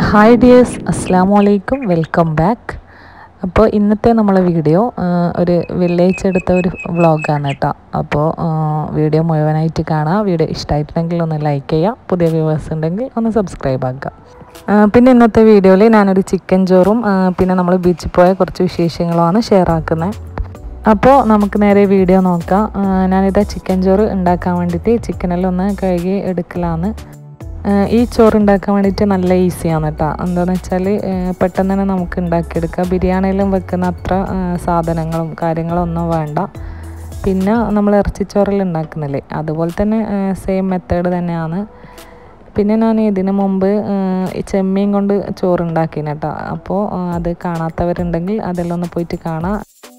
hi dears അസ്സാം വലൈക്കും welcome back അപ്പോൾ ഇന്നത്തെ നമ്മളെ വീഡിയോ ആ, ഒരു വെള്ളിയാഴ്ച എടുത്ത ഒരു വ്ളോഗാണ് കേട്ടോ അപ്പോൾ ആ, വീഡിയോ മുഴുവനായിട്ട് കാണാം വീഡിയോ ഇഷ്ടമായിട്ടുണ്ടെങ്കിൽ ഒന്ന് ലൈക്ക് ചെയ്യുക പുതിയ വ്യൂവേഴ്സ് ഉണ്ടെങ്കിൽ ഒന്ന് സബ്സ്ക്രൈബ് ആക്കുക ആ, പിന്നെ ഇന്നത്തെ വീഡിയോയിൽ ഞാനൊരു ചിക്കൻ ചോറും ആ, പിന്നെ നമ്മൾ ബീച്ചിൽ പോയ കുറച്ച് വിശേഷങ്ങളുമാണ് ഷെയർ ആക്കുന്നത് അപ്പോൾ നമുക്ക് നേരെ വീഡിയോ നോക്കാം ആ, ഞാനിതാ ചിക്കൻ ചോറ് ഉണ്ടാക്കാൻ വേണ്ടിയിട്ട് ചിക്കനെല്ലാം ഒന്ന് കഴുകി എടുക്കലാണ് ഏഹ് ഈ ചോറ് ഉണ്ടാക്കാൻ വേണ്ടിയിട്ട് നല്ല ഈസിയാണ് കേട്ടോ എന്താണെന്ന് വെച്ചാൽ പെട്ടെന്ന് തന്നെ നമുക്ക് ഉണ്ടാക്കിയെടുക്കാം ബിരിയാണിയിലും വെക്കുന്ന അത്ര ഏഹ് സാധനങ്ങളും കാര്യങ്ങളും ഒന്നും വേണ്ട പിന്നെ നമ്മൾ ഇറച്ചിച്ചോറെല്ലാം ഉണ്ടാക്കുന്നില്ലേ അതുപോലെ തന്നെ സെയിം മെത്തേഡ് തന്നെയാണ് പിന്നെ ഞാൻ ഇതിന് മുമ്പ് ഏഹ് ഈ ചെമ്മീൻ കൊണ്ട് ചോറ് ഉണ്ടാക്കിന് കേട്ടോ അപ്പോൾ ഏഹ് അത് കാണാത്തവരുണ്ടെങ്കിൽ അതെല്ലാം ഒന്ന് പോയിട്ട് കാണാം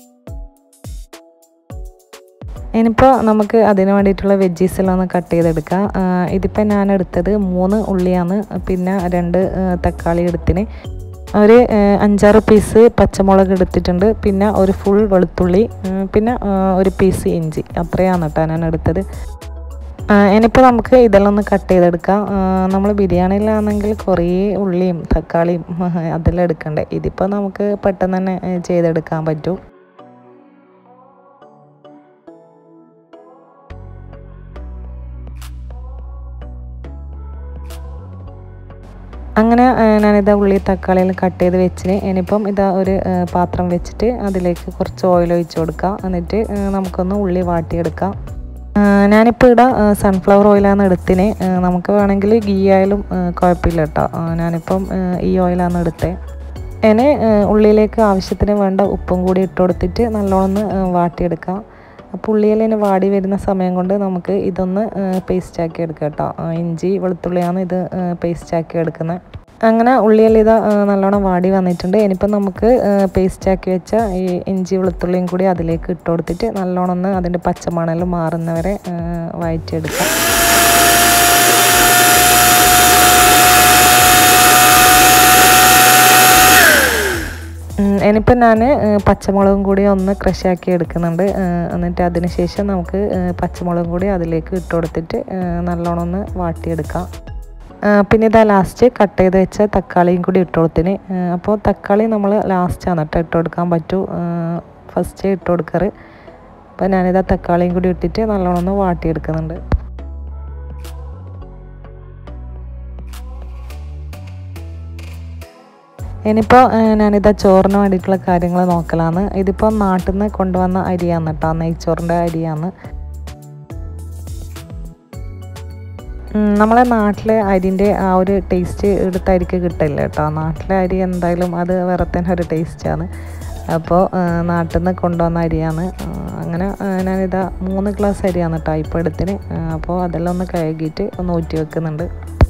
ഇനിയിപ്പോൾ നമുക്ക് അതിന് വേണ്ടിയിട്ടുള്ള വെജീസ് എല്ലാം ഒന്ന് കട്ട് ചെയ്തെടുക്കാം ഇതിപ്പോൾ ഞാൻ എടുത്തത് മൂന്ന് ഉള്ളിയാണ് പിന്നെ രണ്ട് ആ, തക്കാളി എടുത്തിന് ഒരു ആ, അഞ്ചാറ് പീസ് പച്ചമുളക് എടുത്തിട്ടുണ്ട് പിന്നെ ഒരു ഫുൾ വെളുത്തുള്ളി ആ, പിന്നെ ആ, ഒരു പീസ് ഇഞ്ചി അത്രയാണ് കേട്ടോ ഞാൻ എടുത്തത് ആ, ഇനിയിപ്പോൾ നമുക്ക് ഇതെല്ലാം ഒന്ന് കട്ട് ചെയ്തെടുക്കാം നമ്മൾ ബിരിയാണിയിലാണെങ്കിൽ കുറേ ഉള്ളിയും തക്കാളിയും അതെല്ലാം എടുക്കണ്ടേ ഇതിപ്പോൾ നമുക്ക് പെട്ടെന്ന് തന്നെ ആ, ചെയ്തെടുക്കാൻ പറ്റും അങ്ങനെ ആ, ഞാനിതാ ഉള്ളി തക്കാളിയെല്ലാം കട്ട് ചെയ്ത് വെച്ചിന് ഇനിയിപ്പം ഇതാ ഒരു ആ, പാത്രം വെച്ചിട്ട് അതിലേക്ക് കുറച്ച് ഓയിൽ ഒഴിച്ച് കൊടുക്കാം എന്നിട്ട് ആ, നമുക്കൊന്ന് ഉള്ളി വാട്ടിയെടുക്കാം ആ, ഞാനിപ്പോൾ ഇവിടെ ആ, സൺഫ്ലവർ ഓയിലാണ് എടുത്തിന് ആ, നമുക്ക് വേണമെങ്കിൽ ഗീ ആയാലും ആ, കുഴപ്പമില്ല കേട്ടോ ആ, ഞാനിപ്പം ആ, ഈ ഓയിലാണ് എടുത്തത് ഇനി ആ, ഉള്ളിയിലേക്ക് ആവശ്യത്തിന് വേണ്ട ഉപ്പും കൂടി ഇട്ട് കൊടുത്തിട്ട് നല്ലോണം ഒന്ന് ആ, വാട്ടിയെടുക്കാം അപ്പോൾ ഉള്ളിയിലിന് വാടി വരുന്ന സമയം കൊണ്ട് നമുക്ക് ഇതൊന്ന് പേസ്റ്റ് ആക്കി എടുക്കാം കേട്ടോ ആ, ഇഞ്ചി വെളുത്തുള്ളിയാണ് ഇത് പേസ്റ്റ് ആക്കി എടുക്കുന്നത് അങ്ങനെ ഉള്ളിയെല്ലാം ഇത് ആ, നല്ലോണം വാടി വന്നിട്ടുണ്ട് ഇനിയിപ്പം നമുക്ക് പേസ്റ്റ് ആക്കി വെച്ച ഈ ഇഞ്ചി വെളുത്തുള്ളിയും കൂടി അതിലേക്ക് ഇട്ട് കൊടുത്തിട്ട് നല്ലോണം ഒന്ന് അതിൻ്റെ പച്ചമണെല്ലാം മാറുന്നവരെ ആ, വഴറ്റിയെടുക്കാം ഉം, ഇനിയിപ്പം ഞാൻ പച്ചമുളകും കൂടി ഒന്ന് crush ആക്കി എടുക്കുന്നുണ്ട് ആ, എന്നിട്ട് അതിന് ശേഷം നമുക്ക് ആ, പച്ചമുളകും കൂടി അതിലേക്ക് ഇട്ട് കൊടുത്തിട്ട് ആ, നല്ലോണം ഒന്ന് വാട്ടിയെടുക്കാം ആ, പിന്നെ ഇതാ ലാസ്റ്റ് കട്ട് ചെയ്ത് വെച്ച തക്കാളിയും കൂടി ഇട്ട് കൊടുത്തിന് ആ, അപ്പോൾ തക്കാളി നമ്മൾ ലാസ്റ്റാണ് കേട്ടോ ഇട്ട് കൊടുക്കാൻ പറ്റൂ ഫസ്റ്റ് ഇട്ട് കൊടുക്കാറ് അപ്പോൾ ഞാനിതാ തക്കാളിയും കൂടി ഇട്ടിട്ട് നല്ലോണം ഒന്ന് വാട്ടിയെടുക്കുന്നുണ്ട് ഇനിയിപ്പോൾ ഞാനിതാ ചോറിന് വേണ്ടിയിട്ടുള്ള കാര്യങ്ങൾ നോക്കലാണ് ഇതിപ്പോൾ നാട്ടിൽ നിന്ന് കൊണ്ടുവന്ന അരിയാണ് കേട്ടോ നെയ്ച്ചോറിൻ്റെ അരിയാണ് ഉം, നമ്മളെ നാട്ടിലെ അരിൻ്റെ ആ ഒരു ടേസ്റ്റ് എടുത്ത അരിക്ക് കിട്ടില്ല കേട്ടോ നാട്ടിലെ അരി എന്തായാലും അത് വേറെ തന്നെ ഒരു ടേസ്റ്റാണ് അപ്പോൾ നാട്ടിൽ നിന്ന് കൊണ്ടുവന്ന അരിയാണ് ആ, അങ്ങനെ ആ, ഞാനിതാ മൂന്ന് ഗ്ലാസ് അരിയാണ് കേട്ടോ ഇപ്പോൾ എടുത്തിന് ആ, അപ്പോൾ അതെല്ലാം ഒന്ന് കഴുകിയിട്ട് ഒന്ന് ഊറ്റി വെക്കുന്നുണ്ട്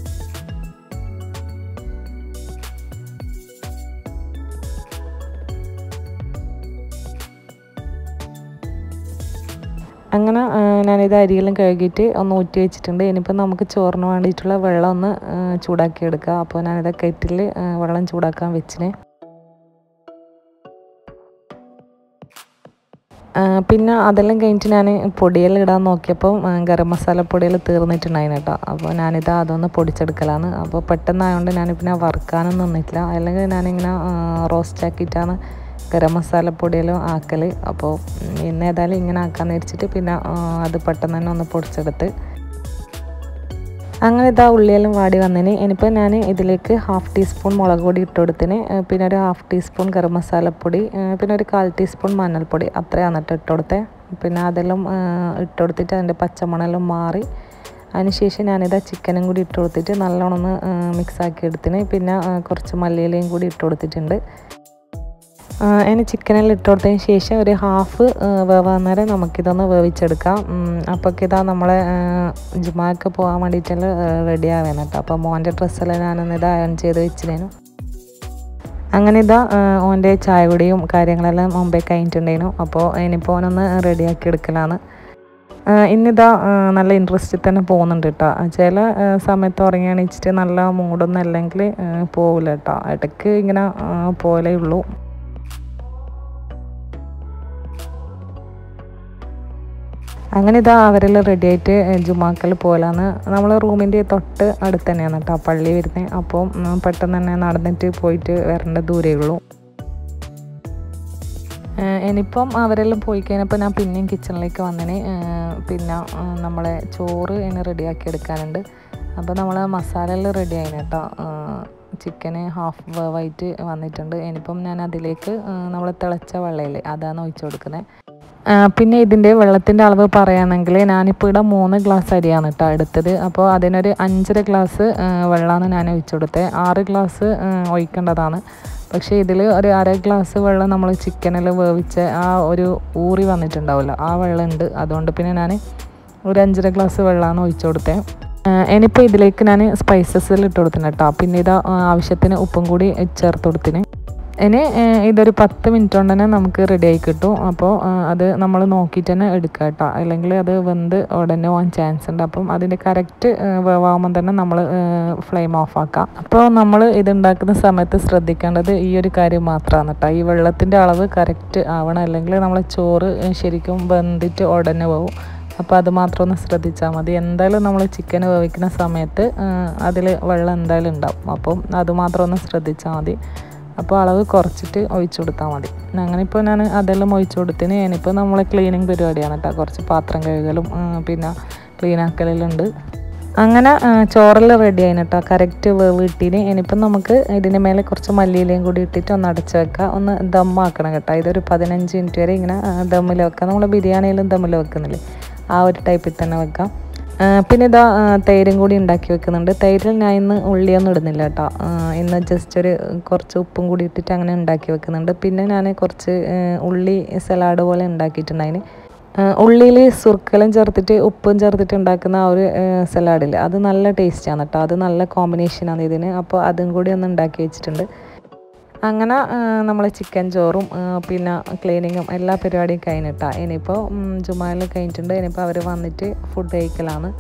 അങ്ങനെ ആ, ഞാനിത് അരിയെല്ലാം കഴുകിയിട്ട് ഒന്ന് ഊറ്റി വെച്ചിട്ടുണ്ട് ഇനിയിപ്പോൾ നമുക്ക് ചോറിന് വേണ്ടിയിട്ടുള്ള വെള്ളം ഒന്ന് ആ, ചൂടാക്കി എടുക്കുക അപ്പോൾ ഞാനിത് കെറ്റിൽ വെള്ളം ചൂടാക്കാൻ വെച്ചിന് ആ, പിന്നെ അതെല്ലാം കഴിഞ്ഞിട്ട് ഞാൻ പൊടിയെല്ലാം ഇടാൻ നോക്കിയപ്പോൾ ആ, ഗരം മസാല പൊടിയെല്ലാം തീർന്നിട്ടുണ്ടായിരുന്നു കേട്ടോ അപ്പോൾ ഞാനിത് അതൊന്ന് പൊടിച്ചെടുക്കലാണ് അപ്പോൾ പെട്ടെന്നായതുകൊണ്ട് ഞാൻ പിന്നെ വറുക്കാനൊന്നും നിന്നിട്ടില്ല അല്ലെങ്കിൽ ഞാനിങ്ങനെ റോസ്റ്റ് ആക്കിയിട്ടാണ് ഗരം മസാല പൊടിയെല്ലാം ആക്കൽ അപ്പോൾ ഉം, ഇന്ന് ഏതായാലും ഇങ്ങനെ ആക്കാമെന്ന് വെച്ചിട്ട് പിന്നെ ആ, അത് പെട്ടെന്ന് തന്നെ ഒന്ന് പൊടിച്ചെടുത്ത് അങ്ങനെ ഇതാ ഉള്ളിയെല്ലാം വാടി വന്നതിന് ഇനിയിപ്പോൾ ഞാൻ ഇതിലേക്ക് ഹാഫ് ടീസ്പൂൺ മുളക് പൊടി ഇട്ട് കൊടുത്തിന് ഏഹ് പിന്നെ ഒരു ഹാഫ് ടീസ്പൂൺ ഗരം മസാലപ്പൊടി ഏഹ് പിന്നെ ഒരു കാൽ ടീസ്പൂൺ മഞ്ഞൾപ്പൊടി അത്രയാണ് കേട്ടോ ഇട്ട് കൊടുത്തത് പിന്നെ അതെല്ലാം ഏഹ് ഇട്ട് കൊടുത്തിട്ട് അതിൻ്റെ പച്ചമണെല്ലാം മാറി അതിനുശേഷം ഞാനിതാ ചിക്കനും കൂടി ഇട്ട് കൊടുത്തിട്ട് നല്ലോണം ഒന്ന് മിക്സാക്കി എടുത്തിന് പിന്നെ ഏഹ് കുറച്ച് മല്ലിയിലയും കൂടി ഇട്ട് കൊടുത്തിട്ടുണ്ട് അതിന് ചിക്കനെല്ലാം ഇട്ട് കൊടുത്തതിന് ശേഷം ഒരു ഹാഫ് വേവാൻ നേരം നമുക്കിതൊന്ന് വേവിച്ചെടുക്കാം അപ്പോഴൊക്കെ ഇതാ നമ്മളെ ജുമാക്ക് പോകാൻ വേണ്ടിയിട്ടെല്ലാം റെഡി ആവേണം കേട്ടോ അപ്പോൾ മോൻ്റെ ഡ്രസ്സെല്ലാം ഞാനൊന്ന് ഇത് അയൺ ചെയ്ത് വെച്ചിരുന്നു അങ്ങനെ ഇതാ ഓൻ്റെ ചായ കുടിയും കാര്യങ്ങളെല്ലാം മുമ്പേ കഴിഞ്ഞിട്ടുണ്ടായിരുന്നു അപ്പോൾ ഇനിയിപ്പോൾ ഓനൊന്ന് റെഡിയാക്കി എടുക്കലാണ് ആ, ഇന്നിതാ ആ, നല്ല ഇൻട്രസ്റ്റിൽ തന്നെ പോകുന്നുണ്ട് കേട്ടോ ചില ആ, സമയത്ത് ഉറങ്ങി എണീച്ചിട്ട് നല്ല മൂഡൊന്നും അല്ലെങ്കിൽ പോകില്ല കേട്ടോ ഇടയ്ക്ക് ഇങ്ങനെ ആ, പോലേ ഉള്ളൂ അങ്ങനെ ഇതാ അവരെല്ലാം റെഡി ആയിട്ട് ജുമാക്കൽ പോലാന്ന് നമ്മളെ റൂമിൻ്റെ തൊട്ട് അടുത്ത് തന്നെയാണ് കേട്ടോ പള്ളി വരുന്നത് അപ്പോൾ ഉം, പെട്ടെന്ന് തന്നെ നടന്നിട്ട് പോയിട്ട് വരേണ്ട ദൂരേ ഉള്ളൂ ഏഹ് ഇനിയിപ്പം അവരെല്ലാം പോയി കഴിഞ്ഞപ്പോൾ ഞാൻ പിന്നെയും കിച്ചണിലേക്ക് വന്നിന് ഏഹ് പിന്നെ ഏഹ് നമ്മളെ ചോറ് ഇനി റെഡിയാക്കി എടുക്കാനുണ്ട് അപ്പോൾ നമ്മൾ മസാല എല്ലാം റെഡി ആയിന് കേട്ടോ ചിക്കന് ഹാഫ് വേവായിട്ട് വന്നിട്ടുണ്ട് ഇനിയിപ്പം ഞാൻ അതിലേക്ക് നമ്മൾ തിളച്ച വെള്ളമില്ലേ അതാണ് ഒഴിച്ചു കൊടുക്കുന്നത് പിന്നെ ഇതിൻ്റെ വെള്ളത്തിൻ്റെ അളവ് പറയുകയാണെങ്കിൽ ഞാനിപ്പോൾ ഇവിടെ മൂന്ന് ഗ്ലാസ് അരിയാണ് കേട്ടോ എടുത്തത് അപ്പോൾ അതിനൊരു അഞ്ചര ഗ്ലാസ് വെള്ളമാണ് ഞാൻ ഒഴിച്ചു കൊടുത്തത് ആറ് ഗ്ലാസ് ഒഴിക്കേണ്ടതാണ് പക്ഷേ ഇതിൽ ഒരു അര ഗ്ലാസ് വെള്ളം നമ്മൾ ചിക്കനിൽ വേവിച്ച ആ ഒരു ഊറി വന്നിട്ടുണ്ടാവുമല്ലോ ആ വെള്ളം ഉണ്ട് അതുകൊണ്ട് പിന്നെ ഞാൻ ഒരു അഞ്ചര ഗ്ലാസ് വെള്ളമാണ് ഒഴിച്ചു കൊടുത്തത് ഇനിയിപ്പോൾ ഇതിലേക്ക് ഞാൻ സ്പൈസസിൽ ഇട്ട് കൊടുത്തിന് കേട്ടോ പിന്നെ ഇത് ആവശ്യത്തിന് ഉപ്പും കൂടി ചേർത്ത് കൊടുത്തിന് ഇനി ഏഹ്, ഇതൊരു പത്ത് മിനിറ്റ് കൊണ്ട് തന്നെ നമുക്ക് റെഡി ആയി കിട്ടും അപ്പോൾ ഏഹ്, അത് നമ്മൾ നോക്കിയിട്ട് തന്നെ എടുക്കുക കേട്ടോ അല്ലെങ്കിൽ അത് വെന്ത് ഉടനെ പോകാൻ ചാൻസ് ഉണ്ട് അപ്പം അതിൻ്റെ കറക്റ്റ് വേവാകുമ്പോൾ തന്നെ നമ്മൾ ഫ്ലെയിം ഓഫ് ആക്കാം അപ്പോൾ നമ്മൾ ഇത് ഉണ്ടാക്കുന്ന സമയത്ത് ശ്രദ്ധിക്കേണ്ടത് ഈ ഒരു കാര്യം മാത്രമാണ് കേട്ടോ ഈ വെള്ളത്തിൻ്റെ അളവ് കറക്റ്റ് ആവണം അല്ലെങ്കിൽ നമ്മൾ ചോറ് ഏഹ്, ശരിക്കും വെന്തിട്ട് ഉടനെ പോകും അപ്പോൾ അത് മാത്രം ഒന്ന് ശ്രദ്ധിച്ചാൽ മതി എന്തായാലും നമ്മൾ ചിക്കൻ വേവിക്കുന്ന സമയത്ത് അതിൽ വെള്ളം എന്തായാലും ഉണ്ടാവും അപ്പം അത് മാത്രം ഒന്ന് ശ്രദ്ധിച്ചാൽ മതി അപ്പോൾ അളവ് കുറച്ചിട്ട് ഒഴിച്ചു കൊടുത്താൽ മതി അങ്ങനെ ഇപ്പോൾ ഞാൻ അതെല്ലാം ഒഴിച്ചു കൊടുത്തിന് ഇനിയിപ്പോൾ നമ്മളെ ക്ലീനിങ് പരിപാടിയാണ് കേട്ടോ കുറച്ച് പാത്രം കഴുകലും ആ, പിന്നെ ക്ലീൻ ആക്കലെല്ലാം അങ്ങനെ ആ, ചോറെല്ലാം റെഡി ആയിന് കേട്ടോ കറക്റ്റ് വേവ് ഇട്ടിന് ഇനിയിപ്പം നമുക്ക് ഇതിന് മേലെ കുറച്ച് മല്ലിയിലയും കൂടി ഇട്ടിട്ട് ഒന്ന് അടച്ച് വെക്കുക ഒന്ന് ദമ്മാക്കണം കേട്ടോ ഇതൊരു പതിനഞ്ച് മിനിറ്റ് വരെ ഇങ്ങനെ ആ, ദമ്മിൽ വെക്കാം നമ്മൾ ബിരിയാണിയിലും ദമ്മിൽ വെക്കുന്നില്ലേ ആ ഒരു ടൈപ്പിൽ തന്നെ വെക്കാം ആ, പിന്നെ ഇതാ ആ, തൈരും കൂടി ഉണ്ടാക്കി വെക്കുന്നുണ്ട് തൈരിൽ ഞാൻ ഇന്ന് ഉള്ളിയൊന്നും ഇടുന്നില്ല കേട്ടോ ആ, ഇന്ന് ജസ്റ്റ് ഒരു കുറച്ച് ഉപ്പും കൂടി ഇട്ടിട്ട് അങ്ങനെ ഉണ്ടാക്കി വെക്കുന്നുണ്ട് പിന്നെ ഞാൻ കുറച്ച് ആ, ഉള്ളി സലാഡ് പോലെ ഉണ്ടാക്കിയിട്ടുണ്ടായിന് ഉള്ളിയിൽ സുർക്കലും ചേർത്തിട്ട് ഉപ്പും ചേർത്തിട്ട് ഉണ്ടാക്കുന്ന ആ ഒരു സലാഡില്ലേ അത് നല്ല ടേസ്റ്റാണ് കേട്ടോ അത് നല്ല കോമ്പിനേഷനാണ് ഇതിന് അപ്പോൾ അതും കൂടി ഒന്ന് ഉണ്ടാക്കി വെച്ചിട്ടുണ്ട് അങ്ങനെ നമ്മൾ ചിക്കൻ ചോറും ആ, പിന്നെ ക്ലീനിങ്ങും എല്ലാ പരിപാടിയും കഴിഞ്ഞിട്ടാ ഇനിയിപ്പോൾ ജുമായിൽ കഴിഞ്ഞിട്ടുണ്ട് ഇനിയിപ്പോൾ അവർ വന്നിട്ട് ഫുഡ് കഴിക്കലാണ്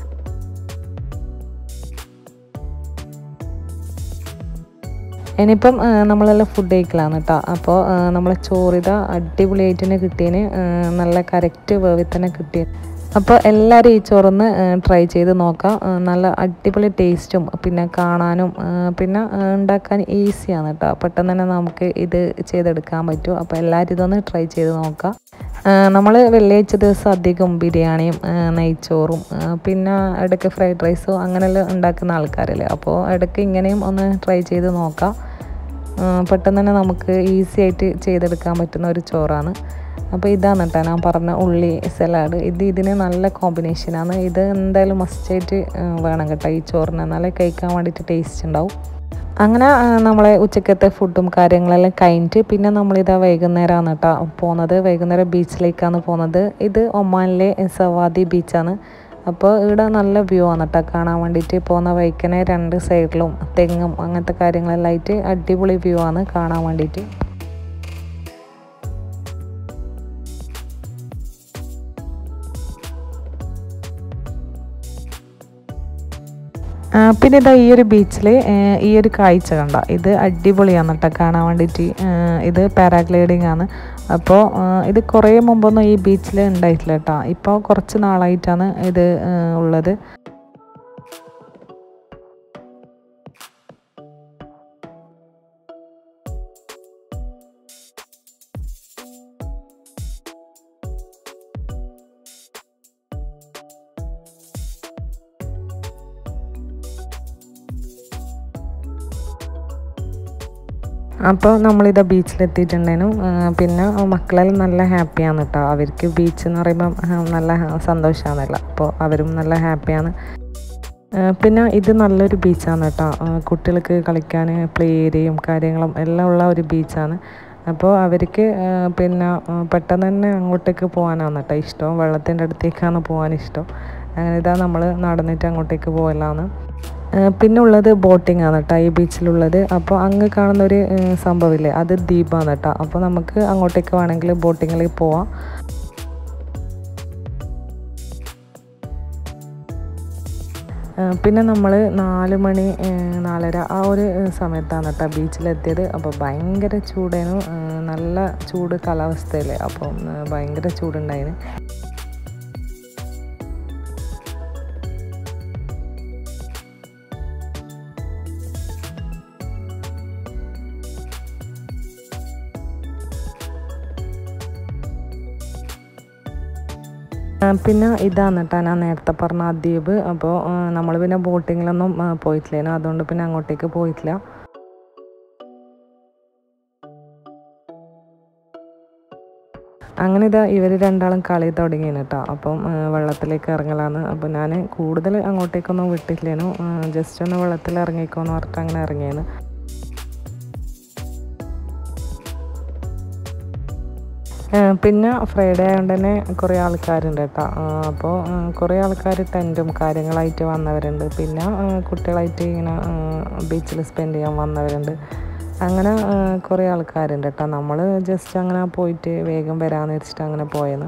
ഇനിയിപ്പം ആ, നമ്മളെല്ലാം ഫുഡ് കഴിക്കലാണ് കേട്ടോ അപ്പോൾ നമ്മളെ ചോറിത അടിപൊളിയായിട്ട് തന്നെ കിട്ടിയതിന് ആ, നല്ല കറക്റ്റ് വേവിൽ തന്നെ കിട്ടിയ അപ്പോൾ എല്ലാവരും ഈ ചോറൊന്ന് ട്രൈ ചെയ്ത് നോക്കാം ആ, നല്ല അടിപൊളി ടേസ്റ്റും പിന്നെ കാണാനും ആ, പിന്നെ ആ, ഉണ്ടാക്കാൻ ഈസിയാണ് കേട്ടോ പെട്ടെന്ന് തന്നെ നമുക്ക് ഇത് ചെയ്തെടുക്കാൻ പറ്റും അപ്പോൾ എല്ലാവരും ഇതൊന്ന് ട്രൈ ചെയ്ത് നോക്കാം നമ്മൾ വെള്ളിയാഴ്ച ദിവസം അധികം ബിരിയാണിയും ആ, നെയ്ച്ചോറും ആ, പിന്നെ ഇടയ്ക്ക് ഫ്രൈഡ് റൈസോ അങ്ങനെയെല്ലാം ഉണ്ടാക്കുന്ന ആൾക്കാരല്ലേ അപ്പോൾ ഇടയ്ക്ക് ഇങ്ങനെയും ഒന്ന് ട്രൈ ചെയ്ത് നോക്കാം ആ, പെട്ടെന്ന് തന്നെ നമുക്ക് ഈസി ആയിട്ട് ചെയ്തെടുക്കാൻ പറ്റുന്ന ഒരു ചോറാണ് അപ്പോൾ ഇതാണ് കേട്ടോ ഞാൻ പറഞ്ഞ ഉള്ളി സലാഡ് ഇത് ഇതിന് നല്ല കോമ്പിനേഷനാണ് ഇത് എന്തായാലും മസ്റ്റായിട്ട് വേണം കേട്ടോ ഈ ചോറിന് എന്നാലേ കഴിക്കാൻ വേണ്ടിയിട്ട് ടേസ്റ്റ് ഉണ്ടാവും അങ്ങനെ ആ, നമ്മളെ ഉച്ചക്കത്തെ ഫുഡും കാര്യങ്ങളെല്ലാം കഴിഞ്ഞിട്ട് പിന്നെ നമ്മളിതാ വൈകുന്നേരമാണ് കേട്ടോ പോകുന്നത് വൈകുന്നേരം ബീച്ചിലേക്കാണ് പോകുന്നത് ഇത് ഒമാനിലെ സവാദി ബീച്ചാണ് അപ്പോൾ ഇവിടെ നല്ല വ്യൂ ആണ് കേട്ടോ കാണാൻ വേണ്ടിയിട്ട് പോകുന്ന വൈക്കനെ രണ്ട് സൈഡിലും തെങ്ങും അങ്ങനത്തെ കാര്യങ്ങളെല്ലാം ആയിട്ട് അടിപൊളി വ്യൂ ആണ് കാണാൻ വേണ്ടിയിട്ട് ആ, പിന്നെ ഇതാ ഈ ഒരു ബീച്ചിൽ ഈ ഒരു കാഴ്ച കണ്ട ഇത് അടിപൊളിയാണ് കേട്ടോ കാണാൻ വേണ്ടിയിട്ട് ആ, ഇത് പാരാഗ്ലൈഡിങ് ആണ് അപ്പോൾ ആ, ഇത് കുറേ മുമ്പൊന്നും ഈ ബീച്ചിൽ ഉണ്ടായിട്ടില്ല കേട്ടോ ഇപ്പോൾ കുറച്ച് നാളായിട്ടാണ് ഇത് ആ, ഉള്ളത് അപ്പോൾ നമ്മളിത് ബീച്ചിലെത്തിയിട്ടുണ്ടേനു പിന്നെ മക്കളെല്ലാം നല്ല ഹാപ്പിയാണ് കേട്ടോ അവർക്ക് ബീച്ച് എന്ന് പറയുമ്പം ആ, നല്ല സന്തോഷമാണല്ലോ അപ്പോൾ അവരും നല്ല ഹാപ്പിയാണ് ആ, പിന്നെ ഇത് നല്ലൊരു ബീച്ചാണ് കേട്ടോ ആ, കുട്ടികൾക്ക് കളിക്കാൻ പ്ലേ ഏരിയയും കാര്യങ്ങളും എല്ലാം ഉള്ള ഒരു ബീച്ചാണ് അപ്പോൾ അവർക്ക് ആ, പിന്നെ ആ, പെട്ടെന്ന് തന്നെ അങ്ങോട്ടേക്ക് പോകാനാണ് കേട്ടോ ഇഷ്ടം വെള്ളത്തിൻ്റെ അടുത്തേക്കാണ് പോകാൻ ഇഷ്ടം അങ്ങനെ ഇതാ നമ്മൾ നടന്നിട്ട് അങ്ങോട്ടേക്ക് പോകലാണ് ഏഹ് പിന്നെ ഉള്ളത് ബോട്ടിംഗ് ആണ് കേട്ടോ ഈ ബീച്ചിലുള്ളത് അപ്പോൾ അങ്ങ് കാണുന്ന ഒരു ഏഹ് സംഭവമില്ലേ അത് ദ്വീപാണ് കേട്ടോ അപ്പോൾ നമുക്ക് അങ്ങോട്ടേക്ക് വേണമെങ്കിൽ ബോട്ടിങ്ങിൽ പോവാം ഏഹ് പിന്നെ നമ്മൾ നാല് മണി ഏഹ് നാലര ആ ഒരു ഏഹ് സമയത്താണ് കേട്ടോ ബീച്ചിലെത്തിയത് അപ്പോൾ ഭയങ്കര ചൂടായിരുന്നു ഏഹ് നല്ല ചൂട് കാലാവസ്ഥയല്ലേ അപ്പം ഏഹ് ഭയങ്കര ചൂടുണ്ടായിരുന്നു ആ, പിന്നെ ഇതാണ് കേട്ടോ ഞാൻ നേരത്തെ പറഞ്ഞ ആ ദ്വീപ് അപ്പോൾ നമ്മൾ പിന്നെ ബോട്ടിങ്ങിലൊന്നും ആ, പോയിട്ടില്ലേനു അതുകൊണ്ട് പിന്നെ അങ്ങോട്ടേക്ക് പോയിട്ടില്ല അങ്ങനെ ഇതാ ഇവർ രണ്ടാളും കളി തുടങ്ങിയാണ് കേട്ടോ അപ്പം ആ, വെള്ളത്തിലേക്ക് ഇറങ്ങലാണ് അപ്പം ഞാൻ കൂടുതൽ അങ്ങോട്ടേക്കൊന്നും വിട്ടില്ലേനു ജസ്റ്റ് ഒന്ന് വെള്ളത്തിൽ ഇറങ്ങിക്കോന്ന് പറഞ്ഞിട്ട് അങ്ങനെ ഇറങ്ങിയാണ് ആ, പിന്നെ ഫ്രൈഡേ ആയതുകൊണ്ട് തന്നെ കുറേ ആൾക്കാരുണ്ട് കേട്ടോ അപ്പോൾ കുറേ ആൾക്കാർ ടെൻറ്റും കാര്യങ്ങളായിട്ട് വന്നവരുണ്ട് പിന്നെ ആ, കുട്ടികളായിട്ട് ഇങ്ങനെ ബീച്ചിൽ സ്പെൻഡ് ചെയ്യാൻ വന്നവരുണ്ട് അങ്ങനെ ആ, കുറേ ആൾക്കാരുണ്ട് കേട്ടോ നമ്മൾ ജസ്റ്റ് അങ്ങനെ പോയിട്ട് വേഗം വരാമെന്ന് വെച്ചിട്ട് അങ്ങനെ പോയത്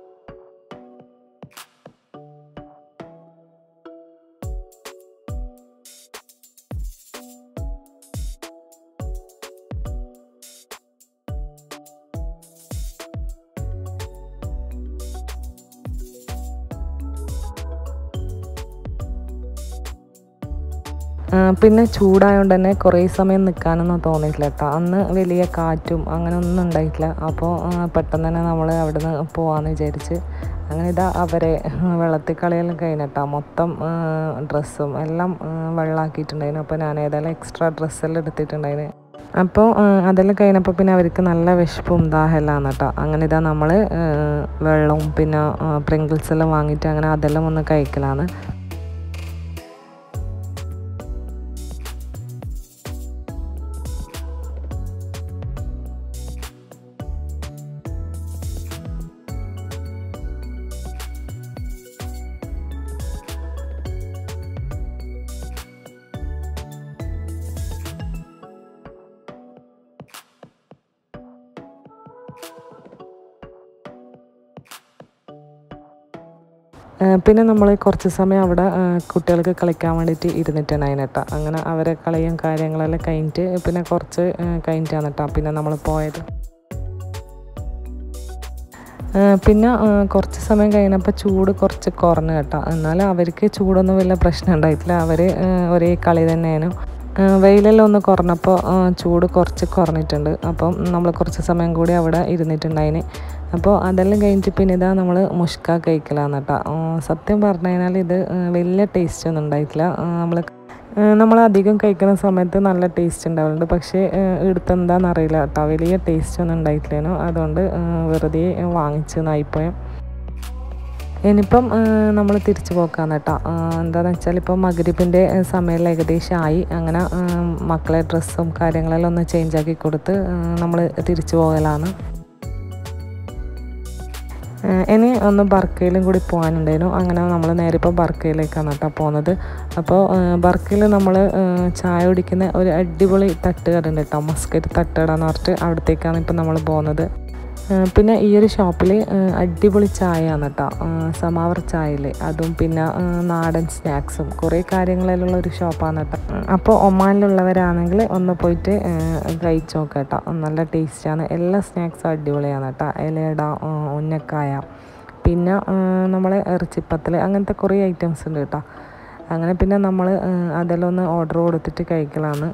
ആ, പിന്നെ ചൂടായതുകൊണ്ട് തന്നെ കുറേ സമയം നിൽക്കാനൊന്നും തോന്നിയിട്ടില്ല കേട്ടോ അന്ന് വലിയ കാറ്റും അങ്ങനെ ഒന്നും ഉണ്ടായിട്ടില്ല അപ്പോൾ ആ, പെട്ടെന്ന് തന്നെ നമ്മൾ അവിടെ നിന്ന് പോവാമെന്ന് വിചാരിച്ച് അങ്ങനെ ഇതാ അവരെ വെള്ളത്തിൽ കളിയെല്ലാം കഴിഞ്ഞിട്ടാ മൊത്തം ഡ്രസ്സും എല്ലാം ആ, വെള്ളമാക്കിയിട്ടുണ്ടായിരുന്നു അപ്പോൾ ഞാൻ ഏതായാലും എക്സ്ട്രാ ഡ്രസ്സെല്ലാം എടുത്തിട്ടുണ്ടായിരുന്നു അപ്പോൾ ആ, അതെല്ലാം കഴിഞ്ഞപ്പോൾ പിന്നെ അവർക്ക് നല്ല വിശപ്പും ദാഹമെല്ലാം കേട്ടോ അങ്ങനെ ഇതാ നമ്മൾ വെള്ളവും പിന്നെ പ്രിങ്കിൾസ് എല്ലാം വാങ്ങിയിട്ട് അങ്ങനെ അതെല്ലാം ഒന്ന് കഴിക്കലാണ് ആ, പിന്നെ നമ്മൾ കുറച്ച് സമയം അവിടെ ആ, കുട്ടികൾക്ക് കളിക്കാൻ വേണ്ടിയിട്ട് ഇരുന്നിട്ടുണ്ടായിരുന്നു കേട്ടോ അങ്ങനെ അവരെ കളിയും കാര്യങ്ങളെല്ലാം കഴിഞ്ഞിട്ട് പിന്നെ കുറച്ച് ആ, കഴിഞ്ഞിട്ടാണ് കേട്ടോ പിന്നെ നമ്മൾ പോയത് ആ, പിന്നെ ആ, കുറച്ച് സമയം കഴിഞ്ഞപ്പോൾ ചൂട് കുറച്ച് കുറഞ്ഞു കേട്ടോ എന്നാലും അവർക്ക് ചൂടൊന്നും വലിയ പ്രശ്നം ഉണ്ടായിട്ടില്ല അവർ ഒരേ കളി തന്നെയാണ് ആ, വെയിലെല്ലാം ഒന്ന് കുറഞ്ഞപ്പോൾ ആ, ചൂട് കുറച്ച് കുറഞ്ഞിട്ടുണ്ട് അപ്പം നമ്മൾ കുറച്ച് സമയം കൂടി അവിടെ ഇരുന്നിട്ടുണ്ടായിന് അപ്പോൾ അതെല്ലാം കഴിഞ്ഞിട്ട് പിന്നെ ഇതാ നമ്മൾ മുഷ്ക കഴിക്കലാന്ന് കേട്ടോ ആ, സത്യം പറഞ്ഞു കഴിഞ്ഞാൽ ഇത് ആ, വലിയ ടേസ്റ്റ് ഒന്നും ഉണ്ടായിട്ടില്ല നമ്മൾ നമ്മൾ അധികം കഴിക്കുന്ന സമയത്ത് നല്ല ടേസ്റ്റ് ഉണ്ടാവലുണ്ട് പക്ഷേ ഇവിടുത്തെ എന്താണെന്ന് അറിയില്ല കേട്ടോ വലിയ ടേസ്റ്റ് ഒന്നും ഉണ്ടായിട്ടില്ലേനു അതുകൊണ്ട് ആ, വെറുതെ വാങ്ങിച്ചെന്നായിപ്പോയി ഇനിയിപ്പം നമ്മൾ തിരിച്ചു പോക്കാന്ന് കേട്ടോ എന്താണെന്ന് വെച്ചാൽ ഇപ്പം മകരിപ്പിൻ്റെ സമയം ഏകദേശം ആയി അങ്ങനെ ആ, മക്കളെ ഡ്രസ്സും കാര്യങ്ങളെല്ലാം ഒന്ന് ചേഞ്ച് ആക്കി കൊടുത്ത് നമ്മൾ തിരിച്ചു പോകലാണ് ഏഹ് ഇനി ഒന്ന് ബർക്കയിലും കൂടി പോകാനുണ്ടായിരുന്നു അങ്ങനെ നമ്മൾ നേരെ ഇപ്പോൾ ബർക്കയിലേക്കാണ് കേട്ടോ പോകുന്നത് അപ്പോൾ ബർക്കയിൽ നമ്മൾ ചായ കുടിക്കുന്ന ഒരു അടിപൊളി തട്ടുകട ഉണ്ട് കേട്ടോ മസ്കറ്റ് തട്ടുകട എന്ന് പറഞ്ഞിട്ട് അവിടത്തേക്കാണ് ഇപ്പോൾ നമ്മൾ പോകുന്നത് ഏഹ് പിന്നെ ഈ ഒരു ഷോപ്പിൽ അടിപൊളി ചായയാണ് കേട്ടോ സമാവർ ചായയിൽ അതും പിന്നെ ഏഹ് നാടൻ സ്നാക്സും കുറേ കാര്യങ്ങളിലുള്ള ഒരു ഷോപ്പാണ് കേട്ടോ അപ്പോൾ ഒമാനിലുള്ളവരാണെങ്കിൽ ഒന്ന് പോയിട്ട് ഏഹ് കഴിച്ച് നോക്കാം കേട്ടോ നല്ല ടേസ്റ്റാണ് എല്ലാ സ്നാക്സും അടിപൊളിയാണ് കേട്ടോ ഇലയട ഏഹ് ഉന്നക്കായ പിന്നെ ഏഹ് നമ്മളെ ഇറച്ചിപ്പത്തൽ അങ്ങനത്തെ കുറേ ഐറ്റംസ് ഉണ്ട് കേട്ടോ അങ്ങനെ പിന്നെ നമ്മൾ അതെല്ലാം ഒന്ന് ഓർഡർ കൊടുത്തിട്ട് കഴിക്കലാണ്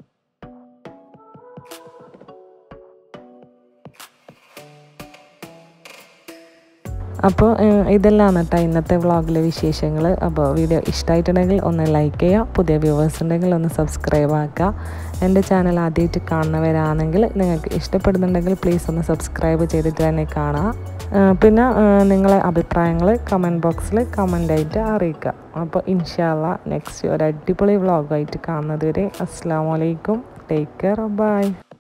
അപ്പോൾ ഇതെല്ലാം കേട്ടോ ഇന്നത്തെ വ്ളോഗിലെ വിശേഷങ്ങൾ അപ്പോൾ വീഡിയോ ഇഷ്ടമായിട്ടുണ്ടെങ്കിൽ ഒന്ന് ലൈക്ക് ചെയ്യുക പുതിയ വ്യൂവേഴ്സ് ഉണ്ടെങ്കിൽ ഒന്ന് സബ്സ്ക്രൈബ് ആക്കുക എൻ്റെ ചാനൽ ആദ്യമായിട്ട് കാണുന്നവരാണെങ്കിൽ നിങ്ങൾക്ക് ഇഷ്ടപ്പെടുന്നുണ്ടെങ്കിൽ പ്ലീസ് ഒന്ന് സബ്സ്ക്രൈബ് ചെയ്തിട്ട് തന്നെ കാണുക ആ, പിന്നെ ആ, നിങ്ങളെ അഭിപ്രായങ്ങൾ കമൻറ്റ് ബോക്സിൽ കമൻ്റായിട്ട് അറിയിക്കുക അപ്പോൾ ഇൻഷാല്ല നെക്സ്റ്റ് ഒരു അടിപൊളി വ്ളോഗായിട്ട് കാണുന്നത് വരെ അസ്സാം വലൈക്കും ടേക്ക് കെയർ ബൈ